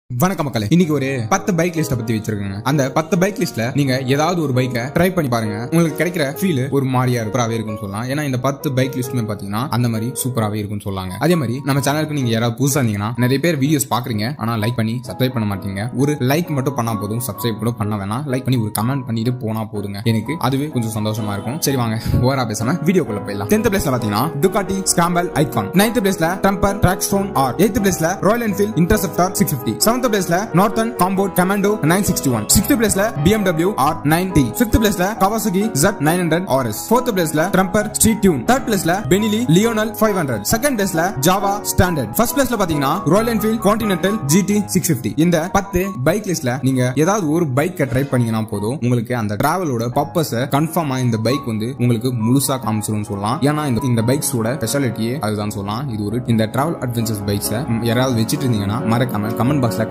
வணக்கம் மக்களே இன்னைக்கு ஒரு பத்து பைக் லிஸ்ட பத்தி வச்சிருக்காங்க அந்த பத்து பைக் லிஸ்ட்ல நீங்க ஏதாவது ஒரு பைக்கை ட்ரை பண்ணி பாருங்க உங்களுக்கு கிடைக்கிற ஃபீல் ஒரு மாதிரியா சூப்பராகவே இருக்கும்னு சொல்லலாம் ஏன்னா இந்த பத்து பைக் லிஸ்ட்டுமே பாத்தீங்கன்னா அந்த மாதிரி சூப்பராகவே இருக்கும்னு சொல்லாங்க அதே மாதிரி நம்ம சேனலுக்கு நீங்க யாராவது புதுசா இருந்தீங்கன்னா நிறைய பேர் வீடியோஸ் பாக்குறீங்க ஆனா லைக் பண்ணி சப்ஸ்கிரைப் பண்ண மாட்டீங்க ஒரு லைக் மட்டும் பண்ணா போதும் சப்ஸ்கிரைப் கூட பண்ண வேணாம் லைக் பண்ணி ஒரு கமெண்ட் பண்ணிட்டு போனா போதுங்க எனக்கு அதுவே கொஞ்சம் சந்தோஷமா இருக்கும் சரி வாங்க ஓவரா பேசாம வீடியோக்குள்ள போயிடலாம் டென்த் பிளேஸ்ல பாத்தீங்கன்னா டுகாட்டி ஸ்கிராம்பல் ஐகான் நைன்த் பிளேஸ்ல Triumph Thruxton R eighth பிளேஸ்ல Royal Enfield Interceptor six fifty seventh பிளேஸ்ல Norton combat Commando nine sixty one sixth பிளேஸ்ல BMW R nine T fifth பிளேஸ்ல Kawasaki Z nine hundred RS fourth பிளேஸ்ல Triumph Street Twin third பிளேஸ்ல Benelli Leoncino five hundred second பிளேஸ்ல Jawa Standard first பிளேஸ்ல பாத்தீங்கன்னா Royal Enfield Continental GT six fifty இந்த பத்து bike லிஸ்ட்ல நீங்க ஏதாவது ஒரு பைக்கை ட்ரை பண்ணீங்கன்னா போதும் உங்களுக்கு அந்த டிராவலோட பர்பஸ் கன்ஃபார்மா இந்த பைக் வந்து உங்களுக்கு முழுசா காமிச்சிரும் சொல்லலாம் ஏன்னா இந்த இந்த பைக்ஸோட ஸ்பெஷாலிட்டியே அதுதான் சொல்லலாம் இது ஒரு இந்த டிராவல் அட்வென்ச்சர்ஸ் பைக்ஸை யாராவது வச்சுட்டு இருந்தீங்கன்னா மறக்காம கமெண்ட் பாக்ஸ்ல